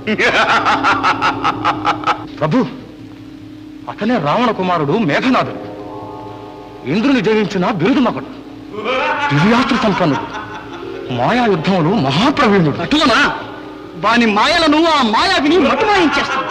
ప్రభు అతనే రావణ కుమారుడు మేఘనాథుడు ఇంద్రుని జయించిన బిరుదుమకుడు దివ్యాస్త్ర సంపన్నుడు మాయా యుద్ధంలో మహాప్రవీణుడు అటువనా వాని మాయలను ఆ మాయావిని మటుమాయించేస్తాను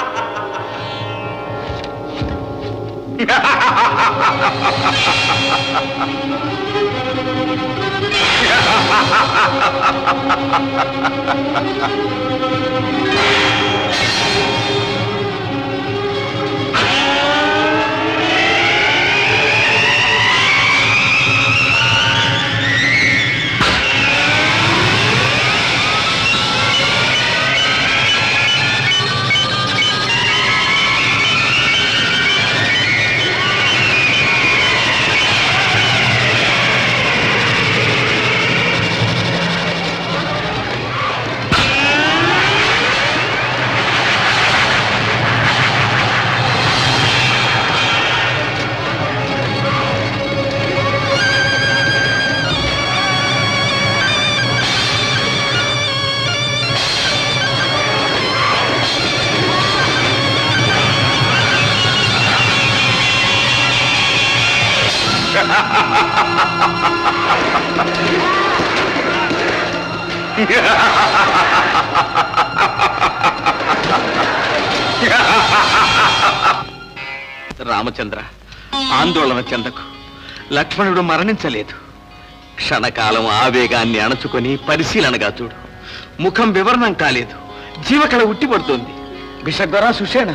రామచంద్ర ఆందోళన చెందకు లక్ష్మణుడు మరణించలేదు క్షణకాలం ఆవేగాన్ని అణచుకొని పరిశీలనగా చూడు ముఖం వివరణం కాలేదు జీవకళ ఉట్టిపడుతోంది బిషగ్వర సుషేణ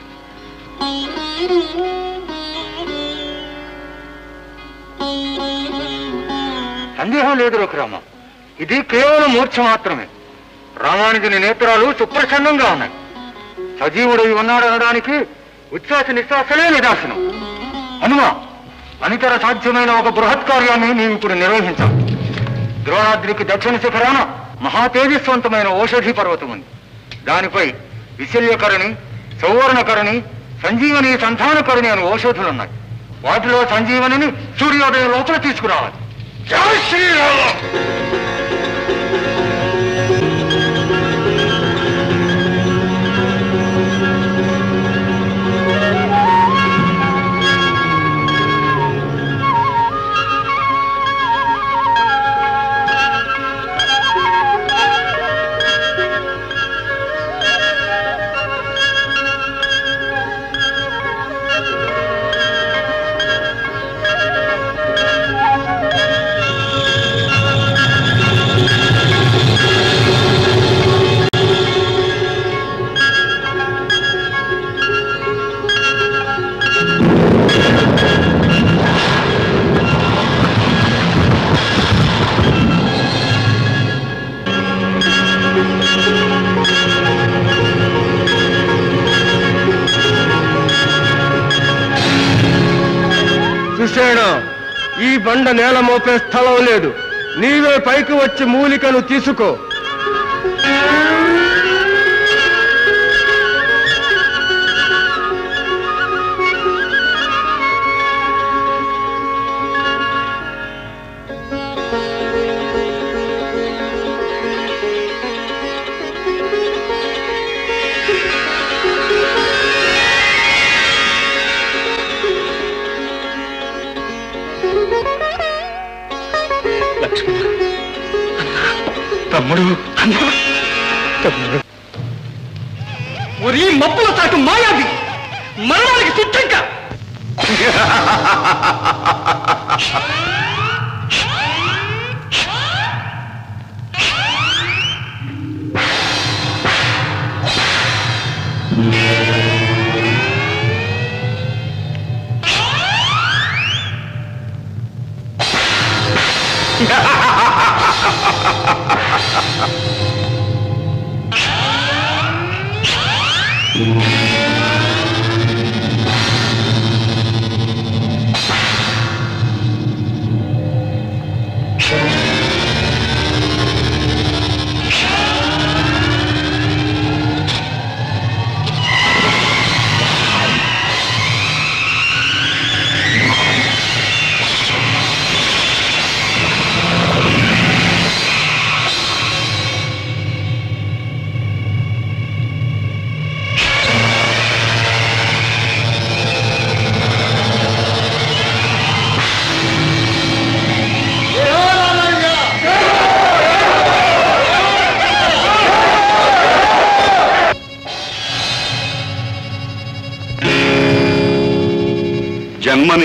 సందేహం లేదు రఘురామ ఇది కేవలం మూర్ఛ మాత్రమే రామానుజుని నేత్రాలు సుప్రసన్నంగా ఉన్నాయి సజీవుడై ఉన్నాడనడానికి ఉచ్ఛ్వాస నిశ్వాసలే నిదాసనం హనుమ అనితర సాధ్యమైన ఒక బృహత్ కార్యాన్ని నీవు ఇప్పుడు నిర్వహించాలి ద్రోణాద్రికి దక్షిణ శిఖరాన మహా తేజస్వంతమైన ఓషధి పర్వతం ఉంది దానిపై విశల్యకరణి సౌవర్ణకరణి సంజీవని సంధానకరణి అని ఓషధులున్నాయి వాటిలో సంజీవనిని సూర్యోదయం లోపల తీసుకురావాలి జై శ్రీరామ సుషేణ ఈ బండ నేల మోపే స్థలం లేదు నీవే పైకి వచ్చి మూలికను తీసుకో లక్ష్మణ తమ్ముడు తమ్ముడు ఒరి మప్పుల చాటు మాయావి మరణానికి సిద్ధంగా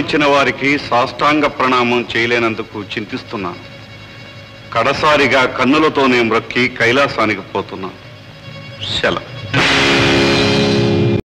ఇచ్చిన వారికి సాష్టాంగ ప్రణామం చేయలేనందుకు చింతిస్తున్నాను కడసారిగా కన్నులతోనే మ్రొక్కి కైలాసానికి పోతున్నాను సెలవు